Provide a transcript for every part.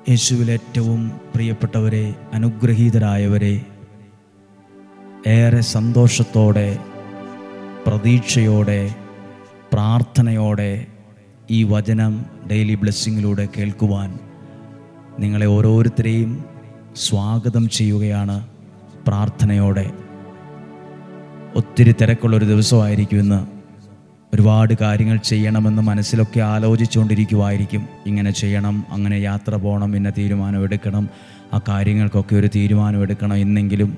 യേശുവിൽ ഏറ്റവും പ്രിയപ്പെട്ടവരെ അനുഗ്രഹീതരായവരെ ഏറെ സന്തോഷത്തോടെ പ്രതീക്ഷയോടെ പ്രാർത്ഥനയോടെ ഈ വചനം ഡെയിലി ബ്ലെസ്സിങ്ങിലൂടെ കേൾക്കുവാൻ നിങ്ങളെ ഓരോരുത്തരെയും സ്വാഗതം ചെയ്യുകയാണ് പ്രാർത്ഥനയോടെ ഒത്തിരി തിരക്കുള്ളൊരു ദിവസമായിരിക്കും ഇന്ന് ഒരുപാട് കാര്യങ്ങൾ ചെയ്യണമെന്ന് മനസ്സിലൊക്കെ ആലോചിച്ചുകൊണ്ടിരിക്കുമായിരിക്കും ഇങ്ങനെ ചെയ്യണം അങ്ങനെ യാത്ര പോകണം ഇന്ന തീരുമാനം എടുക്കണം ആ കാര്യങ്ങൾക്കൊക്കെ ഒരു തീരുമാനം എടുക്കണം എന്നെങ്കിലും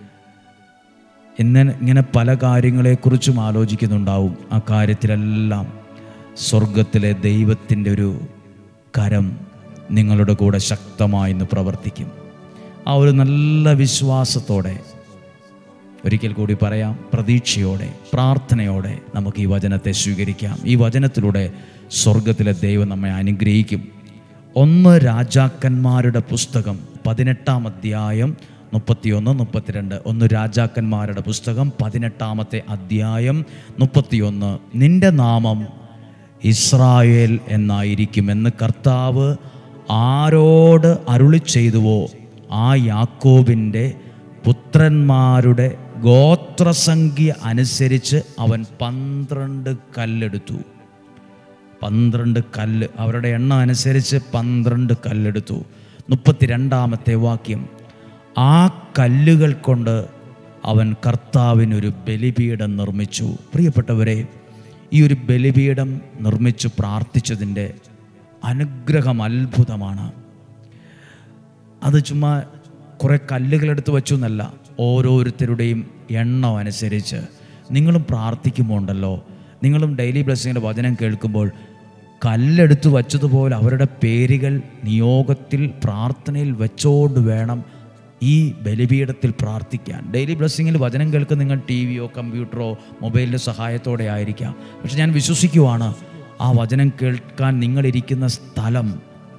ഇന്ന് ഇങ്ങനെ പല കാര്യങ്ങളെക്കുറിച്ചും ആലോചിക്കുന്നുണ്ടാവും ആ കാര്യത്തിലെല്ലാം സ്വർഗത്തിലെ ദൈവത്തിൻ്റെ ഒരു കരം നിങ്ങളുടെ കൂടെ ശക്തമായി ഇന്ന് പ്രവർത്തിക്കും ആ ഒരു നല്ല വിശ്വാസത്തോടെ ഒരിക്കൽ കൂടി പറയാം പ്രതീക്ഷയോടെ പ്രാർത്ഥനയോടെ നമുക്ക് ഈ വചനത്തെ സ്വീകരിക്കാം ഈ വചനത്തിലൂടെ സ്വർഗത്തിലെ ദൈവം നമ്മെ അനുഗ്രഹിക്കും ഒന്ന് രാജാക്കന്മാരുടെ പുസ്തകം പതിനെട്ടാം അധ്യായം മുപ്പത്തിയൊന്ന് മുപ്പത്തിരണ്ട് ഒന്ന് രാജാക്കന്മാരുടെ പുസ്തകം പതിനെട്ടാമത്തെ അധ്യായം മുപ്പത്തിയൊന്ന് നിന്റെ നാമം ഇസ്രായേൽ എന്നായിരിക്കുമെന്ന് കർത്താവ് ആരോട് അരുളി ചെയ്തുവോ ആ യാക്കോബിൻ്റെ പുത്രന്മാരുടെ ഗോത്രസംഖ്യ അനുസരിച്ച് അവൻ പന്ത്രണ്ട് കല്ലെടുത്തു പന്ത്രണ്ട് കല്ല് അവരുടെ എണ്ണം അനുസരിച്ച് പന്ത്രണ്ട് കല്ലെടുത്തു മുപ്പത്തിരണ്ടാമത്തെ വാക്യം ആ കല്ലുകൾ കൊണ്ട് അവൻ കർത്താവിനൊരു ബലിപീഠം നിർമ്മിച്ചു പ്രിയപ്പെട്ടവരെ ഈ ഒരു ബലിപീഠം നിർമ്മിച്ചു പ്രാർത്ഥിച്ചതിൻ്റെ അനുഗ്രഹം അത്ഭുതമാണ് അത് ചുമ്മാ കുറേ കല്ലുകളെടുത്ത് വച്ചു എന്നല്ല ഓരോരുത്തരുടെയും എണ്ണം അനുസരിച്ച് നിങ്ങളും പ്രാർത്ഥിക്കുമ്പോൾ ഉണ്ടല്ലോ നിങ്ങളും ഡെയിലി ബ്ലെസ്സിങ്ങിൻ്റെ വചനം കേൾക്കുമ്പോൾ കല്ലെടുത്ത് വച്ചതുപോലെ അവരുടെ പേരുകൾ നിയോഗത്തിൽ പ്രാർത്ഥനയിൽ വെച്ചോണ്ട് വേണം ഈ ബലിപീഠത്തിൽ പ്രാർത്ഥിക്കാൻ ഡെയിലി ബ്ലെസ്സിങ്ങിൽ വചനം കേൾക്കുന്ന നിങ്ങൾ ടി വിയോ കമ്പ്യൂട്ടറോ മൊബൈലിൻ്റെ സഹായത്തോടെ ആയിരിക്കാം പക്ഷെ ഞാൻ വിശ്വസിക്കുവാണ് ആ വചനം കേൾക്കാൻ നിങ്ങളിരിക്കുന്ന സ്ഥലം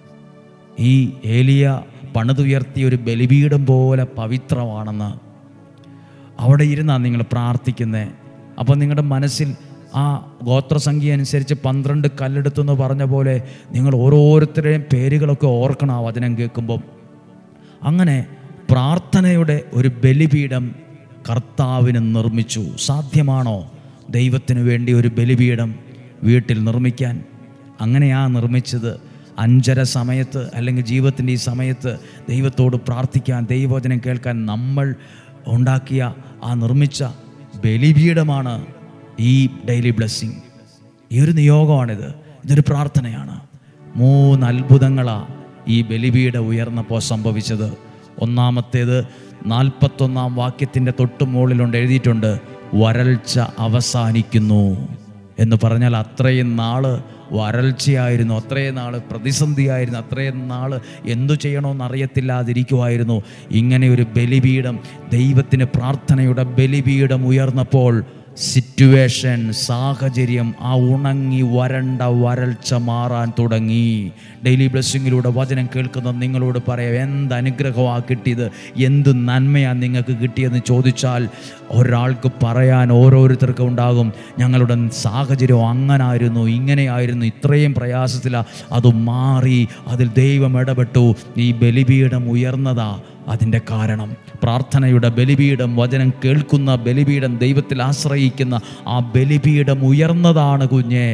ഈ ഏലിയ പണിതുയർത്തിയ ഒരു ബലിപീഠം പോലെ പവിത്രമാണെന്ന് അവിടെ ഇരുന്നാണ് നിങ്ങൾ പ്രാർത്ഥിക്കുന്നത് അപ്പോൾ നിങ്ങളുടെ മനസ്സിൽ ആ ഗോത്രസംഖ്യ അനുസരിച്ച് പന്ത്രണ്ട് കല്ലെടുത്തെന്ന് പറഞ്ഞ പോലെ നിങ്ങൾ ഓരോരുത്തരുടെയും പേരുകളൊക്കെ ഓർക്കണം ആ വചനം കേൾക്കുമ്പം അങ്ങനെ പ്രാർത്ഥനയുടെ ഒരു ബലിപീഠം കർത്താവിന് നിർമ്മിച്ചു സാധ്യമാണോ ദൈവത്തിന് വേണ്ടി ഒരു ബലിപീഠം വീട്ടിൽ നിർമ്മിക്കാൻ അങ്ങനെയാ നിർമ്മിച്ചത് അഞ്ചര സമയത്ത് അല്ലെങ്കിൽ ജീവിതത്തിൻ്റെ ഈ സമയത്ത് ദൈവത്തോട് പ്രാർത്ഥിക്കാൻ ദൈവവചനം കേൾക്കാൻ നമ്മൾ ഉണ്ടാക്കിയ ആ നിർമ്മിച്ച ബലിപീഠമാണ് ഈ ഡെയിലി ബ്ലെസ്സിങ് ഈ ഒരു നിയോഗമാണിത് ഇതൊരു പ്രാർത്ഥനയാണ് മൂന്ന് അത്ഭുതങ്ങളാണ് ഈ ബലിപീഠം ഉയർന്നപ്പോൾ സംഭവിച്ചത് ഒന്നാമത്തേത് നാൽപ്പത്തൊന്നാം വാക്യത്തിൻ്റെ തൊട്ട് മുകളിലുണ്ട് എഴുതിയിട്ടുണ്ട് വരൾച്ച അവസാനിക്കുന്നു എന്ന് പറഞ്ഞാൽ അത്രയും നാള് വരൾച്ചയായിരുന്നു അത്രയും നാൾ പ്രതിസന്ധിയായിരുന്നു അത്രയും നാൾ എന്തു ചെയ്യണമെന്ന് അറിയത്തില്ലാതിരിക്കുമായിരുന്നു ഇങ്ങനെ ഒരു ബലിപീഠം ദൈവത്തിന് പ്രാർത്ഥനയുടെ ബലിപീഠം ഉയർന്നപ്പോൾ സിറ്റുവേഷൻ സാഹചര്യം ആ ഉണങ്ങി വരണ്ട വരൾച്ച മാറാൻ തുടങ്ങി ഡെയിലി ബ്ലെസ്സിങ്ങിലൂടെ വചനം കേൾക്കുന്ന നിങ്ങളോട് പറയാം എന്ത് അനുഗ്രഹമാണ് കിട്ടിയത് എന്ത് നന്മയാണ് നിങ്ങൾക്ക് കിട്ടിയെന്ന് ചോദിച്ചാൽ ഒരാൾക്ക് പറയാൻ ഓരോരുത്തർക്കും ഉണ്ടാകും ഞങ്ങളുടെ സാഹചര്യം അങ്ങനായിരുന്നു ഇങ്ങനെയായിരുന്നു ഇത്രയും പ്രയാസത്തിലാണ് അത് മാറി അതിൽ ദൈവം ഇടപെട്ടു ഈ ബലിപീഠം ഉയർന്നതാ അതിൻ്റെ കാരണം പ്രാർത്ഥനയുടെ ബലിപീഠം വചനം കേൾക്കുന്ന ബലിപീഠം ദൈവത്തിൽ ആശ്രയിക്കുന്ന ആ ബലിപീഠം ഉയർന്നതാണ് കുഞ്ഞെ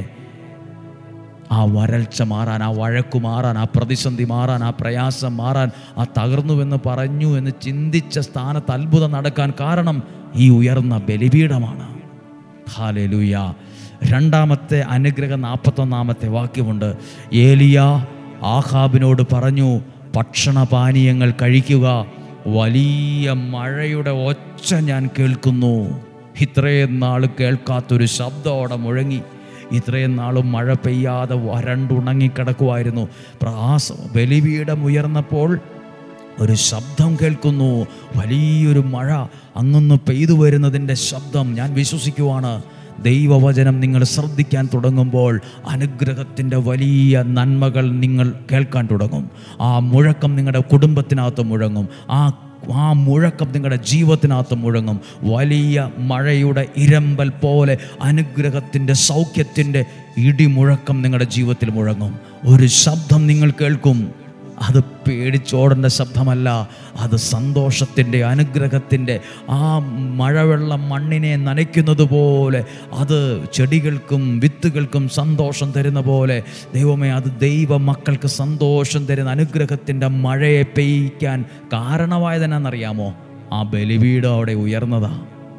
ആ വരൾച്ച മാറാൻ ആ വഴക്കു മാറാൻ ആ പ്രതിസന്ധി മാറാൻ ആ പ്രയാസം മാറാൻ ആ തകർന്നുവെന്ന് പറഞ്ഞു എന്ന് ചിന്തിച്ച സ്ഥാനത്ത് അത്ഭുതം നടക്കാൻ കാരണം ഈ ഉയർന്ന ബലിപീഠമാണ് ഹാലലൂയ രണ്ടാമത്തെ അനുഗ്രഹം നാൽപ്പത്തൊന്നാമത്തെ വാക്യമുണ്ട് ഏലിയ ആഹാബിനോട് പറഞ്ഞു ഭക്ഷണപാനീയങ്ങൾ കഴിക്കുക വലിയ മഴയുടെ ഒച്ച ഞാൻ കേൾക്കുന്നു ഇത്രയും നാൾ കേൾക്കാത്തൊരു ശബ്ദം അവിടെ മുഴങ്ങി ഇത്രയും നാളും മഴ പെയ്യാതെ വരണ്ടുണങ്ങിക്കിടക്കുമായിരുന്നു പ്രാസ ബലിപീഠം ഉയർന്നപ്പോൾ ഒരു ശബ്ദം കേൾക്കുന്നു വലിയൊരു മഴ അങ്ങൊന്ന് പെയ്തു വരുന്നതിൻ്റെ ശബ്ദം ഞാൻ വിശ്വസിക്കുവാണ് ദൈവവചനം നിങ്ങൾ ശ്രദ്ധിക്കാൻ തുടങ്ങുമ്പോൾ അനുഗ്രഹത്തിൻ്റെ വലിയ നന്മകൾ നിങ്ങൾ കേൾക്കാൻ തുടങ്ങും ആ മുഴക്കം നിങ്ങളുടെ കുടുംബത്തിനകത്ത് മുഴങ്ങും ആ ആ മുഴക്കം നിങ്ങളുടെ ജീവിതത്തിനകത്ത് മുഴങ്ങും വലിയ മഴയുടെ ഇരമ്പൽ പോലെ അനുഗ്രഹത്തിൻ്റെ സൗഖ്യത്തിൻ്റെ ഇടിമുഴക്കം നിങ്ങളുടെ ജീവിതത്തിൽ മുഴങ്ങും ഒരു ശബ്ദം നിങ്ങൾ കേൾക്കും അത് പേടിച്ചോടേണ്ട ശബ്ദമല്ല അത് സന്തോഷത്തിൻ്റെ അനുഗ്രഹത്തിൻ്റെ ആ മഴവെള്ളം മണ്ണിനെ നനയ്ക്കുന്നത് പോലെ അത് ചെടികൾക്കും വിത്തുകൾക്കും സന്തോഷം തരുന്ന പോലെ ദൈവമേ അത് ദൈവ മക്കൾക്ക് സന്തോഷം തരുന്ന അനുഗ്രഹത്തിൻ്റെ മഴയെ പെയ്യിക്കാൻ കാരണമായതെന്നാണെന്നറിയാമോ ആ ബലിപീഠം അവിടെ ഉയർന്നതാണ്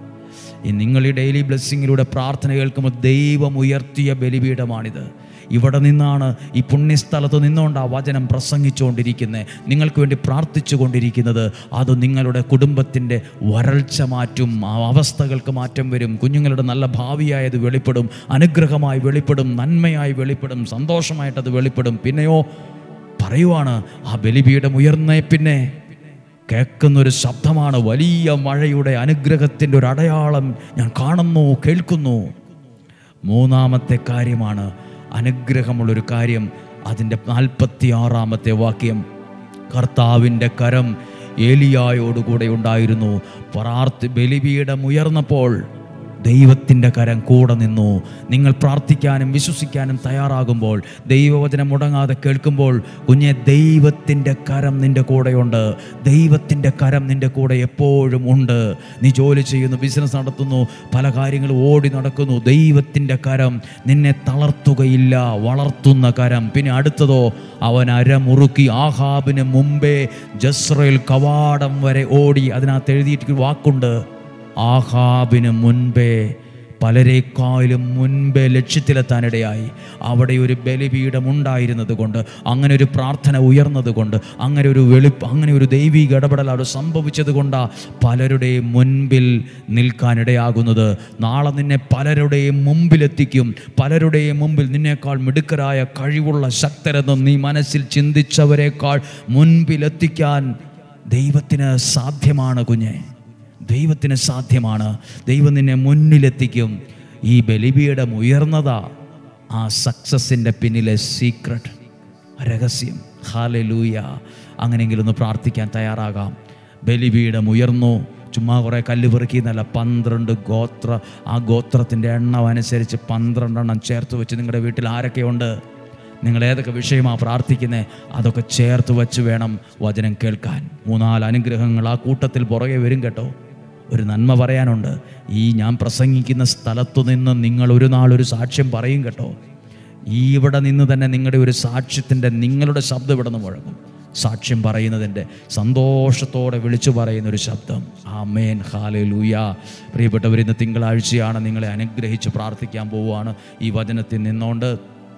ഈ നിങ്ങൾ ഈ ഡെയിലി ബ്ലെസ്സിങ്ങിലൂടെ പ്രാർത്ഥന കേൾക്കുമ്പോൾ ദൈവം ഉയർത്തിയ ബലിപീഠമാണിത് ഇവിടെ നിന്നാണ് ഈ പുണ്യസ്ഥലത്ത് നിന്നുകൊണ്ട് ആ വചനം പ്രസംഗിച്ചുകൊണ്ടിരിക്കുന്നത് നിങ്ങൾക്ക് വേണ്ടി പ്രാർത്ഥിച്ചു കൊണ്ടിരിക്കുന്നത് അത് നിങ്ങളുടെ കുടുംബത്തിൻ്റെ വരൾച്ച മാറ്റും ആ അവസ്ഥകൾക്ക് മാറ്റം വരും കുഞ്ഞുങ്ങളുടെ നല്ല ഭാവിയായത് വെളിപ്പെടും അനുഗ്രഹമായി വെളിപ്പെടും നന്മയായി വെളിപ്പെടും സന്തോഷമായിട്ടത് വെളിപ്പെടും പിന്നെയോ പറയുവാണ് ആ ബലിപീഠം ഉയർന്നേ പിന്നെ കേൾക്കുന്നൊരു ശബ്ദമാണ് വലിയ മഴയുടെ അനുഗ്രഹത്തിൻ്റെ ഒരു അടയാളം ഞാൻ കാണുന്നു കേൾക്കുന്നു മൂന്നാമത്തെ കാര്യമാണ് അനുഗ്രഹമുള്ളൊരു കാര്യം അതിൻ്റെ നാൽപ്പത്തി ആറാമത്തെ വാക്യം കർത്താവിൻ്റെ കരം ഏലിയായോടുകൂടെ ഉണ്ടായിരുന്നു പ്രാർത്ഥി ബലിപീഠം ഉയർന്നപ്പോൾ ദൈവത്തിൻ്റെ കരം കൂടെ നിന്നു നിങ്ങൾ പ്രാർത്ഥിക്കാനും വിശ്വസിക്കാനും തയ്യാറാകുമ്പോൾ ദൈവവചനം മുടങ്ങാതെ കേൾക്കുമ്പോൾ കുഞ്ഞെ ദൈവത്തിൻ്റെ കരം നിൻ്റെ കൂടെയുണ്ട് ദൈവത്തിൻ്റെ കരം നിൻ്റെ കൂടെ എപ്പോഴും ഉണ്ട് നീ ജോലി ചെയ്യുന്നു ബിസിനസ് നടത്തുന്നു പല കാര്യങ്ങളും ഓടി നടക്കുന്നു ദൈവത്തിൻ്റെ കരം നിന്നെ തളർത്തുകയില്ല വളർത്തുന്ന കരം പിന്നെ അടുത്തതോ അവൻ അരമുറുക്കി ആഹാബിന് മുമ്പേ ജസ്രയേൽ കവാടം വരെ ഓടി അതിനകത്ത് എഴുതിയിട്ട് വാക്കുണ്ട് ആഹാബിന് മുൻപേ പലരെക്കാളും മുൻപേ ലക്ഷ്യത്തിലെത്താനിടയായി അവിടെ ഒരു ബലിപീഠം ഉണ്ടായിരുന്നത് കൊണ്ട് അങ്ങനെ ഒരു പ്രാർത്ഥന ഉയർന്നത് കൊണ്ട് അങ്ങനെ ഒരു വെളിപ്പ് അങ്ങനെ ഒരു ദൈവിക ഇടപെടൽ അവിടെ സംഭവിച്ചത് കൊണ്ടാണ് പലരുടെയും മുൻപിൽ നിൽക്കാനിടയാകുന്നത് നാളെ നിന്നെ പലരുടെയും മുമ്പിലെത്തിക്കും പലരുടെയും മുമ്പിൽ നിന്നേക്കാൾ മിടുക്കരായ കഴിവുള്ള ശക്തരെന്നും നീ മനസ്സിൽ ചിന്തിച്ചവരെക്കാൾ മുൻപിലെത്തിക്കാൻ ദൈവത്തിന് സാധ്യമാണ് കുഞ്ഞെ ദൈവത്തിന് സാധ്യമാണ് ദൈവം നിന്നെ മുന്നിലെത്തിക്കും ഈ ബലിപീഠം ഉയർന്നതാ ആ സക്സസിൻ്റെ പിന്നിലെ സീക്രട്ട് രഹസ്യം ഹാലലൂയ അങ്ങനെയെങ്കിലും ഒന്ന് പ്രാർത്ഥിക്കാൻ തയ്യാറാകാം ബലിപീഠം ഉയർന്നു ചുമ്മാ കുറേ കല്ല് പെറുക്കി എന്നല്ല പന്ത്രണ്ട് ഗോത്ര ആ ഗോത്രത്തിൻ്റെ എണ്ണം അനുസരിച്ച് പന്ത്രണ്ടെണ്ണം ചേർത്ത് വെച്ച് നിങ്ങളുടെ വീട്ടിൽ ആരൊക്കെയുണ്ട് നിങ്ങൾ ഏതൊക്കെ വിഷയമാണ് പ്രാർത്ഥിക്കുന്നത് അതൊക്കെ ചേർത്ത് വെച്ച് വേണം വചനം കേൾക്കാൻ മൂന്നാല് അനുഗ്രഹങ്ങൾ ആ കൂട്ടത്തിൽ പുറകെ വരും കേട്ടോ ഒരു നന്മ പറയാനുണ്ട് ഈ ഞാൻ പ്രസംഗിക്കുന്ന സ്ഥലത്തു നിന്ന് നിങ്ങൾ ഒരു നാളൊരു സാക്ഷ്യം പറയും കേട്ടോ ഈ ഇവിടെ നിന്ന് തന്നെ നിങ്ങളുടെ ഒരു സാക്ഷ്യത്തിൻ്റെ നിങ്ങളുടെ ശബ്ദം ഇവിടെ നിന്ന് മുഴങ്ങും സാക്ഷ്യം പറയുന്നതിൻ്റെ സന്തോഷത്തോടെ വിളിച്ചു പറയുന്ന ഒരു ശബ്ദം ആ മേൻ ഹാലെ ലൂയ പ്രിയപ്പെട്ടവർ ഇന്ന് തിങ്കളാഴ്ചയാണ് നിങ്ങളെ അനുഗ്രഹിച്ച് പ്രാർത്ഥിക്കാൻ പോവുകയാണ് ഈ വചനത്തിൽ നിന്നുകൊണ്ട്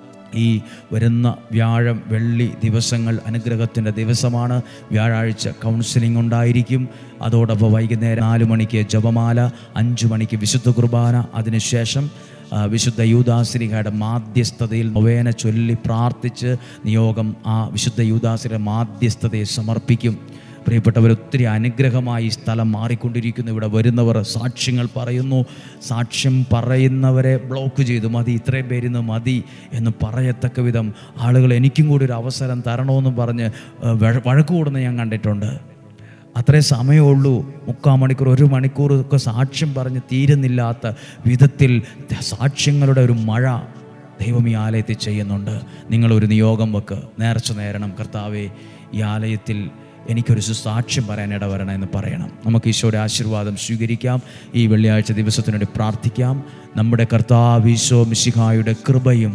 ഈ വരുന്ന വ്യാഴം വെള്ളി ദിവസങ്ങൾ അനുഗ്രഹത്തിൻ്റെ ദിവസമാണ് വ്യാഴാഴ്ച കൗൺസിലിംഗ് ഉണ്ടായിരിക്കും അതോടൊപ്പം വൈകുന്നേരം നാല് മണിക്ക് ജപമാല അഞ്ച് മണിക്ക് വിശുദ്ധ കുർബാന അതിനുശേഷം ആ, വിശുദ്ധ യൂദാശ്രീകയുടെ മാധ്യസ്ഥതയിൽ നൊവേന ചൊല്ലി പ്രാർത്ഥിച്ച് നിയോഗം ആ വിശുദ്ധ യൂദാശ്രീയുടെ മാധ്യസ്ഥതയെ സമർപ്പിക്കും പ്രിയപ്പെട്ടവർ ഒത്തിരി അനുഗ്രഹമായി ഈ സ്ഥലം മാറിക്കൊണ്ടിരിക്കുന്നു ഇവിടെ വരുന്നവർ സാക്ഷ്യങ്ങൾ പറയുന്നു സാക്ഷ്യം പറയുന്നവരെ ബ്ലോക്ക് ചെയ്തു മതി ഇത്രയും പേരിന്ന് മതി എന്ന് പറയത്തക്ക വിധം ആളുകൾ എനിക്കും കൂടി ഒരു അവസരം തരണമെന്ന് പറഞ്ഞ് ഏഹ്, വഴ- വഴക്ക് കൂടുന്ന ഞാൻ കണ്ടിട്ടുണ്ട് അത്രേ സമയമുള്ളൂ മുക്കാൽ മണിക്കൂർ ഒരു മണിക്കൂർ ഒക്കെ സാക്ഷ്യം പറഞ്ഞ് തീരുന്നില്ലാത്ത വിധത്തിൽ സാക്ഷ്യങ്ങളുടെ ഒരു മഴ ദൈവം ഈ ആലയത്തിൽ ചെയ്യുന്നുണ്ട് നിങ്ങളൊരു നിയോഗം വെക്ക് നേർച്ച നേരണം കർത്താവെ ഈ ആലയത്തിൽ എനിക്കൊരു സാക്ഷ്യം പറയാൻ ഇടവരണം എന്ന് പറയണം നമുക്ക് ഈശോയുടെ ആശീർവാദം സ്വീകരിക്കാം ഈ വെള്ളിയാഴ്ച ദിവസത്തിനുവേണ്ടി പ്രാർത്ഥിക്കാം നമ്മുടെ കർത്താവ് ഈശോ മിശിഹായുടെ കൃപയും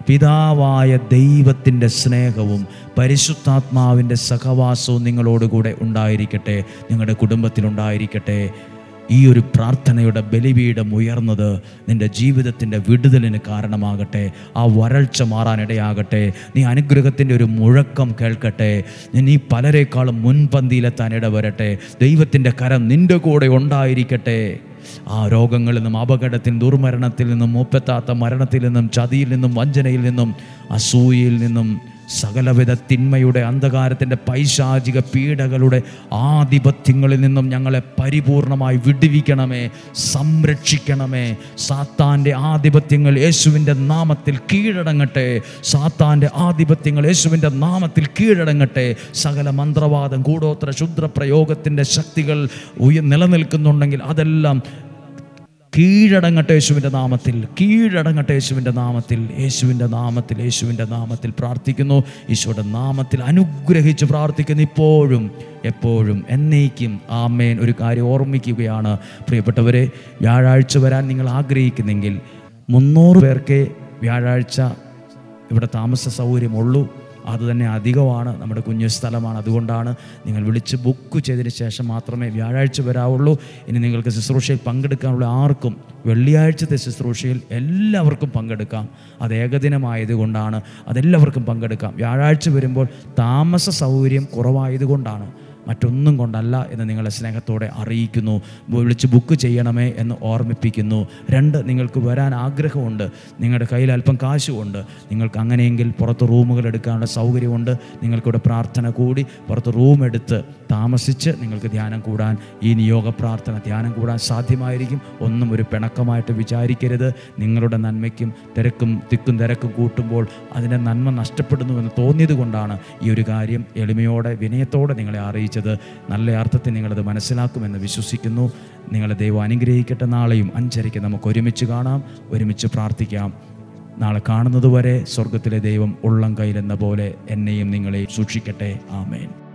പിതാവായ ദൈവത്തിൻ്റെ സ്നേഹവും പരിശുദ്ധാത്മാവിൻ്റെ സഹവാസവും നിങ്ങളോടുകൂടെ ഉണ്ടായിരിക്കട്ടെ നിങ്ങളുടെ കുടുംബത്തിലുണ്ടായിരിക്കട്ടെ ഈ ഒരു പ്രാർത്ഥനയുടെ ബലിപീഠം ഉയർന്നത് നിൻ്റെ ജീവിതത്തിൻ്റെ വിടുതലിന് കാരണമാകട്ടെ ആ വരൾച്ച മാറാനിടയാകട്ടെ നീ അനുഗ്രഹത്തിൻ്റെ ഒരു മുഴക്കം കേൾക്കട്ടെ നീ പലരെക്കാളും മുൻപന്തിയിലെത്താൻ ഇടവരട്ടെ ദൈവത്തിൻ്റെ കരം നിൻ്റെ കൂടെ ഉണ്ടായിരിക്കട്ടെ ആ രോഗങ്ങളിൽ നിന്നും അപകടത്തിൽ ദുർമരണത്തിൽ നിന്നും മൂപ്പെത്താത്ത മരണത്തിൽ നിന്നും ചതിയിൽ നിന്നും വഞ്ചനയിൽ നിന്നും അസൂയയിൽ നിന്നും സകലവിധ തിന്മയുടെ അന്ധകാരത്തിൻ്റെ പൈശാചിക പീഡകളുടെ ആധിപത്യങ്ങളിൽ നിന്നും ഞങ്ങളെ പരിപൂർണമായി വിടുവിക്കണമേ സംരക്ഷിക്കണമേ സാത്താൻ്റെ ആധിപത്യങ്ങൾ യേശുവിൻ്റെ നാമത്തിൽ കീഴടങ്ങട്ടെ സാത്താൻ്റെ ആധിപത്യങ്ങൾ യേശുവിൻ്റെ നാമത്തിൽ കീഴടങ്ങട്ടെ സകല മന്ത്രവാദം കൂടോത്ര ക്ഷുദ്ര പ്രയോഗത്തിൻ്റെ ശക്തികൾ ഉയ നിലനിൽക്കുന്നുണ്ടെങ്കിൽ അതെല്ലാം കീഴടങ്ങട്ടെ യേശുവിൻ്റെ നാമത്തിൽ കീഴടങ്ങട്ടെ യേശുവിൻ്റെ നാമത്തിൽ യേശുവിൻ്റെ നാമത്തിൽ യേശുവിൻ്റെ നാമത്തിൽ പ്രാർത്ഥിക്കുന്നു ഈശോയുടെ നാമത്തിൽ അനുഗ്രഹിച്ച് പ്രാർത്ഥിക്കുന്നു ഇപ്പോഴും എപ്പോഴും എന്നേക്കും ആമേൻ ഒരു കാര്യം ഓർമ്മിക്കുകയാണ് പ്രിയപ്പെട്ടവരെ വ്യാഴാഴ്ച വരാൻ നിങ്ങൾ ആഗ്രഹിക്കുന്നെങ്കിൽ മുന്നൂറ് പേർക്ക് വ്യാഴാഴ്ച ഇവിടെ താമസ സൗകര്യമുള്ളൂ അത് തന്നെ അധികമാണ് നമ്മുടെ കുഞ്ഞു സ്ഥലമാണ് അതുകൊണ്ടാണ് നിങ്ങൾ വിളിച്ച് ബുക്ക് ചെയ്തതിന് ശേഷം മാത്രമേ വ്യാഴാഴ്ച വരാവുള്ളൂ ഇനി നിങ്ങൾക്ക് ശുശ്രൂഷയിൽ പങ്കെടുക്കാനുള്ള ആർക്കും വെള്ളിയാഴ്ചത്തെ ശുശ്രൂഷയിൽ എല്ലാവർക്കും പങ്കെടുക്കാം അത് ഏകദിനമായതുകൊണ്ടാണ് അതെല്ലാവർക്കും പങ്കെടുക്കാം വ്യാഴാഴ്ച വരുമ്പോൾ താമസ സൗകര്യം കുറവായതുകൊണ്ടാണ് മറ്റൊന്നും കൊണ്ടല്ല എന്ന് നിങ്ങളെ സ്നേഹത്തോടെ അറിയിക്കുന്നു വിളിച്ച് ബുക്ക് ചെയ്യണമേ എന്ന് ഓർമ്മിപ്പിക്കുന്നു രണ്ട് നിങ്ങൾക്ക് വരാൻ ആഗ്രഹമുണ്ട് നിങ്ങളുടെ കയ്യിൽ അല്പം കാശുമുണ്ട് നിങ്ങൾക്ക് അങ്ങനെയെങ്കിൽ പുറത്ത് റൂമുകൾ എടുക്കാനുള്ള സൗകര്യമുണ്ട് നിങ്ങൾക്കിവിടെ പ്രാർത്ഥന കൂടി പുറത്ത് റൂം എടുത്ത് താമസിച്ച് നിങ്ങൾക്ക് ധ്യാനം കൂടാൻ ഈ നിയോഗ പ്രാർത്ഥന ധ്യാനം കൂടാൻ സാധ്യമായിരിക്കും ഒന്നും ഒരു പിണക്കമായിട്ട് വിചാരിക്കരുത് നിങ്ങളുടെ നന്മയ്ക്കും തിരക്കും തിക്കും തിരക്കും കൂട്ടുമ്പോൾ അതിൻ്റെ നന്മ നഷ്ടപ്പെടുന്നുവെന്ന് തോന്നിയത് കൊണ്ടാണ് ഈ ഒരു കാര്യം എളിമയോടെ വിനയത്തോടെ നിങ്ങളെ അറിയിച്ചത് നല്ല അർത്ഥത്തിൽ നിങ്ങളത് മനസ്സിലാക്കുമെന്ന് വിശ്വസിക്കുന്നു നിങ്ങളെ ദൈവം അനുഗ്രഹിക്കട്ടെ നാളെയും അഞ്ചരയ്ക്ക് നമുക്ക് ഒരുമിച്ച് കാണാം ഒരുമിച്ച് പ്രാർത്ഥിക്കാം നാളെ കാണുന്നതുവരെ സ്വർഗത്തിലെ ദൈവം ഉള്ളം കയ്യിലെന്ന പോലെ എന്നെയും നിങ്ങളെയും സൂക്ഷിക്കട്ടെ ആമേൻ